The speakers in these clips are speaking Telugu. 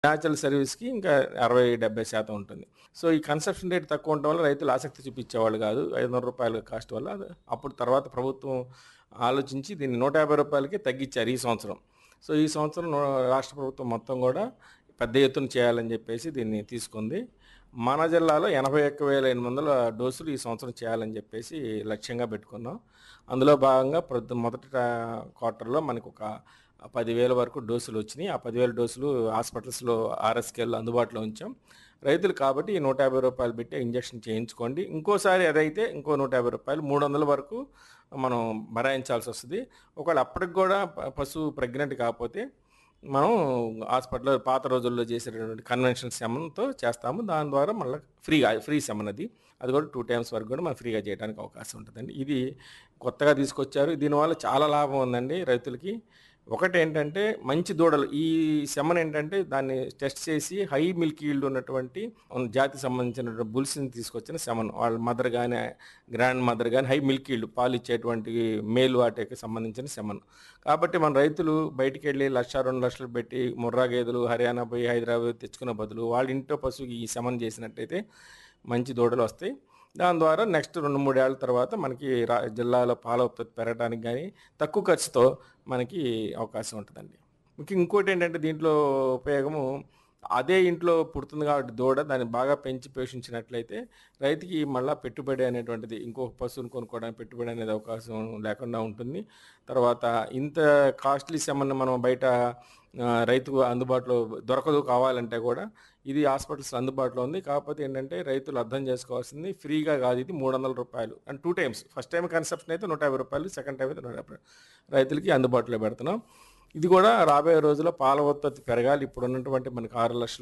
న్యాచురల్ సర్వీస్‌కి ఇంకా 60, 70 శాతం ఉంటుంది. సో, ఈ కన్సెప్షన్ రేట్ తక్కువ ఉండటం వల్ల రైతులు ఆసక్తి చూపించేవాళ్ళు కాదు. రూ. 500 కాస్ట్ వల్ల. అప్పుడు తర్వాత ప్రభుత్వం ఆలోచించి దీన్ని రూ. 150కే తగ్గించారు ఈ సంవత్సరం. సో, ఈ సంవత్సరం నో రాష్ట్ర ప్రభుత్వం మొత్తం కూడా పెద్ద ఎత్తున చేయాలని చెప్పేసి దీన్ని తీసుకుంది. మన జిల్లాలో 81,800 డోసులు ఈ సంవత్సరం చేయాలని చెప్పేసి లక్ష్యంగా పెట్టుకున్నాం. అందులో భాగంగా ప్రొద్దు మొదటి ఆహ్, క్వార్టర్‌లో మనకొక 10,000 వరకు డోసులు వచ్చినాయి. ఆ 10,000 డోసులు హాస్పిటల్స్‌లో ఆర్ఎస్కేల్లో అందుబాటులో ఉంచాం. రైతులు కాబట్టి ఈ రూ. 150 పెట్టి ఇంజెక్షన్ చేయించుకోండి. ఇంకోసారి అదైతే ఇంకో రూ. 150 300 వరకు మనం భరాయించాల్సొస్తది. ఒకవేళ అప్పటికి కూడా ప పశువు ప్రెగ్నెంట్ కాకపోతే మనం హాస్పిటల్‌లో పాత రోజుల్లో చేసేటటువంటి కన్వెన్షనల్ సెమన్‌తో చేస్తాము. దాని ద్వారా మళ్ళా ఫ్రీగా ఫ్రీ సెమన్ అది. అది కూడా 2 టైమ్స్ వరకు కూడా మనం ఫ్రీగా చేయడానికి అవకాశం ఉంటదండి. ఇది కొత్తగా తీసుకొచ్చారు. దీనివల్ల చాలా లాభం ఉందండి రైతులకి. ఒకటేంటంటే మంచి దూడలు ఈ సెమన్ ఏంటంటే దాన్ని టెస్ట్ చేసి హై మిల్క్ ఈల్డ్ ఉన్నటువంటి జాతికి సంబంధించినటువంటి బుల్స్‌ని తీసుకొచ్చిన సెమన్. వాళ్ళ మదర్ గాని, గ్రాండ్ మదర్ గాని హై మిల్క్ ఈల్డ్ పాలిచ్చేటువంటి మేల్ వాటికి సంబంధించిన సెమన్. కాబట్టి మన రైతులు బయటికెళ్ళి 1,00,000, 2,00,000 పెట్టి ముర్రా గేదెలు హర్యానా పోయి హైదరాబాద్ తెచ్చుకునే బదులు వాళ్ళ ఇంట్లో పశువుకి ఈ సెమన్ చేసినట్టయితే మంచి దూడలు వస్తాయి. దాని ద్వారా నెక్స్ట్ 2, 3 ఏళ్ల తర్వాత మనకి రా జిల్లాలో పాల ఉత్పత్తి పెరగడానికి గాని, తక్కువ ఖర్చుతో మనకి అవకాశం ఉంటదండి. ముఖ్యంగా ఇంకోటేంటంటే దీంట్లో ఉపయోగము అదే ఇంట్లో పుడుతుంది కాబట్టి దూడ దాన్ని బాగా పెంచి పోషించినట్లయితే రైతుకి మళ్ళా పెట్టుబడి అనేటువంటిది ఇంకొక పశువుని కొనుక్కోవడానికి పెట్టుబడి అనేది అవకాశం లేకుండా ఉంటుంది. తర్వాత ఇంత కాస్ట్‌లీ సెమన్‌ని మనం బయట ఆహ్, రైతుకు అందుబాటులో దొరకదు కావాలంటే కూడా ఇది హాస్పిటల్స్‌లో అందుబాటులో ఉంది. కాకపోతే ఏంటంటే రైతులు అర్థం చేసుకోవాల్సింది ఫ్రీగా కాదు ఇది రూ. 300 and 2 times. First time conception అయితే రూ. 150 సెకండ్ టైమ్ అయితే రూ. 150 రైతులకి అందుబాటులో పెడుతున్నాం. ఇది కూడా రాబోయే రోజుల్లో పాల ఉత్పత్తి పెరగాలి. ఇప్పుడున్నటువంటి మనకి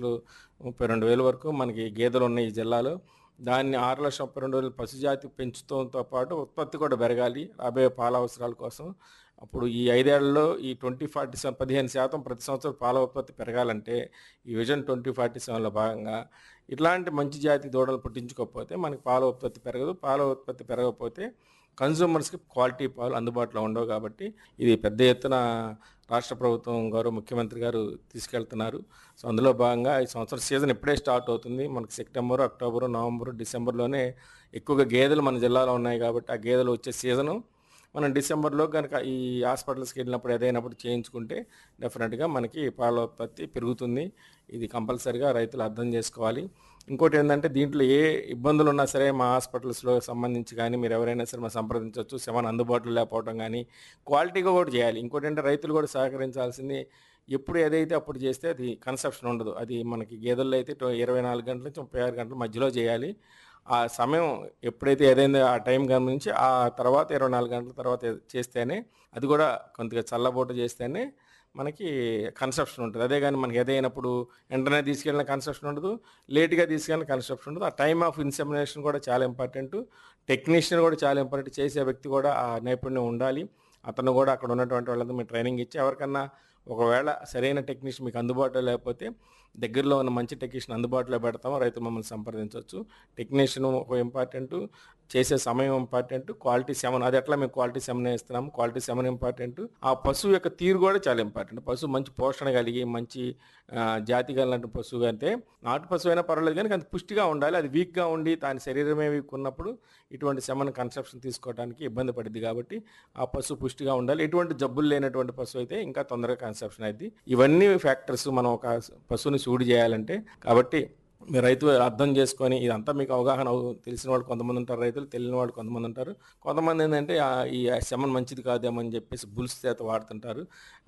6,32,000 వరకు మనకి గేదెలు ఉన్నాయి ఈ జిల్లాలో. దాన్ని 6,32,000 పశుజాతి పెంచుతంతో పాటు ఉత్పత్తి కూడా పెరగాలి. రాబోయే పాల అవసరాల కోసం. అప్పుడు ఈ 5 ఏళ్లలో ఈ 2047 15% ప్రతి సంవత్సరం పాల ఉత్పత్తి పెరగాలంటే ఈ విజన్ 2047లో భాగంగా ఇట్లాంటి మంచి జాతి దూడలు పుట్టించుకోకపోతే మనకి పాల ఉత్పత్తి పెరగదు. పాల ఉత్పత్తి పెరగకపోతే కన్జ్యూమర్స్‌కి క్వాలిటీ పాలు అందుబాటులో ఉండవు కాబట్టి ఇది పెద్ద ఎత్తున రాష్ట్ర ప్రభుత్వం గౌరవ ముఖ్యమంత్రి గారు తీసుకెళ్తున్నారు. సో, అందులో భాగంగా ఈ సంవత్సరం సీజన్ ఇప్పుడే స్టార్ట్ అవుతుంది. మనకి సెప్టెంబర్, అక్టోబర్, నవంబర్, డిసెంబర్‌లోనే ఎక్కువగా గేదెలు మన జిల్లాలో ఉన్నాయి కాబట్టి ఆ గేదెలు వచ్చే సీజను మనం డిసెంబర్‌లో గనక ఈ హాస్పిటల్స్‌కి వెళ్ళినప్పుడు ఏదైనప్పుడు చేయించుకుంటే డెఫినిట్‌గా మనకి పాల ఉత్పత్తి పెరుగుతుంది. ఇది కంపల్సరీగా రైతులు అర్థం చేసుకోవాలి. ఇంకోటేందంటే దీంట్లో ఏ ఇబ్బందులున్నా సరే మా హాస్పిటల్స్‌లో సంబంధించి గాని మీరు ఎవరైనా సరే మమ్మల్ని సంప్రదించొచ్చు. సెమన్ అందుబాటులో లేకపోవడం గాని, క్వాలిటీగా కూడా చేయాలి. ఇంకోటేంటే రైతులు కూడా సహకరించాల్సింది ఎప్పుడు ఏదైతే అప్పుడు చేస్తే అది కన్సెప్షన్ ఉండదు. అది మనకి గేదెల్లో అయితే టొ 24 గంటల నుంచి 36 గంటల మధ్యలో చేయాలి. ఆ సమయం ఎప్పుడైతే ఏదైందో ఆ టైం గమనించి ఆ తర్వాత 24 గంటల తర్వాత చేస్తేనే అది కూడా కొద్దిగా చల్లబూట చేస్తేనే మనకి కన్సెప్షన్ ఉంటది. అదే గాని మనకి ఏదైనప్పుడు వెంటనే తీసుకెళ్ళిన కన్సెప్షన్ ఉండదు. లేట్‌గా తీసుకెళ్ళిన కన్సెప్షన్ ఉండదు. ఆ టైమ్ ఆఫ్ ఇన్సెమినేషన్ కూడా చాలా ఇంపార్టెంటు. టెక్నీషియన్ కూడా చాలా ఇంపార్టెంట్. చేసే వ్యక్తి కూడా ఆ నైపుణ్యం ఉండాలి. అతను కూడా అక్కడ ఉన్నటువంటి వాళ్ళందరూ మేము ట్రైనింగ్ ఇచ్చి ఎవరికన్నా ఒకవేళ సరైన టెక్నీషియన్ మీకు అందుబాటులో లేకపోతే దగ్గరలో ఉన్న మంచి టెక్నీషియన్ అందుబాటులో పెడతాము. రైతులు మమ్మల్ని సంప్రదించొచ్చు. టెక్నీషియన్ ఒక ఇంపార్టెంటు. చేసే సమయం ఇంపార్టెంటు. క్వాలిటీ సెమన్ అది ఎట్లా మేము క్వాలిటీ సెమనే ఇస్తున్నాము. Quality semen important. ఆ పశువు యొక్క తీరు కూడా చాలా ఇంపార్టెంట్. పశువు మంచి పోషణ కలిగి మంచి ఆహ్, జాతి కలిగినటువంటి పశువు అంటే నాటు పశువు అయినా పర్వాలేదు గానీ అది పుష్టిగా ఉండాలి. అది వీక్‌గా ఉండి దాని శరీరమే వీక్ ఉన్నప్పుడు ఇటువంటి సెమన్ కన్సెప్షన్ తీసుకోవడానికి ఇబ్బంది పడిద్ది కాబట్టి ఆ పశువు పుష్టిగా ఉండాలి. ఎటువంటి జబ్బులు లేనటువంటి పశువు అయితే ఇంకా తొందరగా కన్సెప్షన్ అయిద్ది. ఇవన్నీ ఫ్యాక్టర్స్ మనం ఒక పశువుని సూడి చేయాలంటే కాబట్టి మీరు రైతు అర్థం చేసుకొని ఇదంతా మీకు అవగాహన అవు తెలిసిన వాళ్ళు కొంతమంది ఉంటారు రైతులు. తెలియని వాళ్ళు కొంతమంది ఉంటారు. కొంతమంది ఏందంటే ఆహ్, ఈ సెమన్ మంచిది కాదేమో అని చెప్పేసి బుల్స్ చేత వాడుతుంటారు.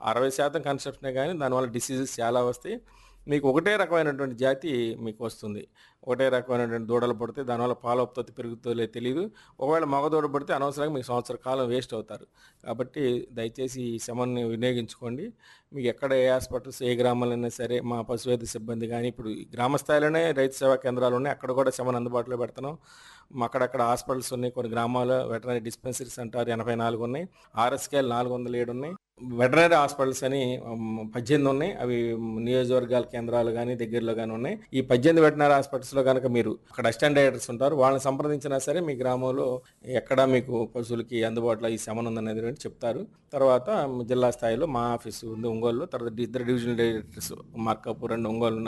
60% కన్సెప్షనే గానీ దానివల్ల డిసీజెస్ చాలా వస్తాయి. మీకు ఒకటే రకమైనటువంటి జాతి మీకు వస్తుంది. ఒకటే రకమైనటువంటి దూడలు పుడితే దానివల్ల పాల ఉత్పత్తి పెరుగుతుందో లేదో తెలీదు. ఒకవేళ మగ దూడ పుడితే అనవసరంగా మీకు సంవత్సర కాలం వేస్ట్ అవుతారు. కాబట్టి దయచేసి ఈ సెమన్‌ని వినియోగించుకోండి. మీకు ఎక్కడ ఏ హాస్పిటల్స్ ఏ గ్రామాల్లో అయినా సరే మా పశు వైద్య సిబ్బంది గాని ఇప్పుడు గ్రామ స్థాయిలోనే రైతు సేవా కేంద్రాలు ఉన్నాయి. అక్కడ కూడా సెమన్ అందుబాటులో పెడుతున్నాం. అక్కడక్కడ హాస్పిటల్స్ ఉన్నాయి. కొన్ని గ్రామాల్లో వెటర్నరీ డిస్పెన్సరీస్ అంటారు 84 ఉన్నాయి. ఆర్ఎస్కేలు 407 ఉన్నాయి. వెటర్నరీ హాస్పిటల్స్ అని హ్మ్, 18 ఉన్నాయి. అవి నియోజకవర్గాల కేంద్రాలు గాని దగ్గరలో గాని ఉన్నాయి. ఈ 18 వెటర్నరీ హాస్పిటల్స్‌లో గనక మీరు అక్కడ అసిస్టెంట్ డైరెక్టర్స్ ఉంటారు. వాళ్ళని సంప్రదించినా సరే మీ గ్రామంలో ఎక్కడ మీకు పశువులకి అందుబాటులో ఈ సెమన్ ఉందనేది చెప్తారు. తర్వాత జిల్లా స్థాయిలో మా ఆఫీసు ఉంది ఒంగోలులో. తర్వాత ఇద్దరు divisional directors Markapur and Ongole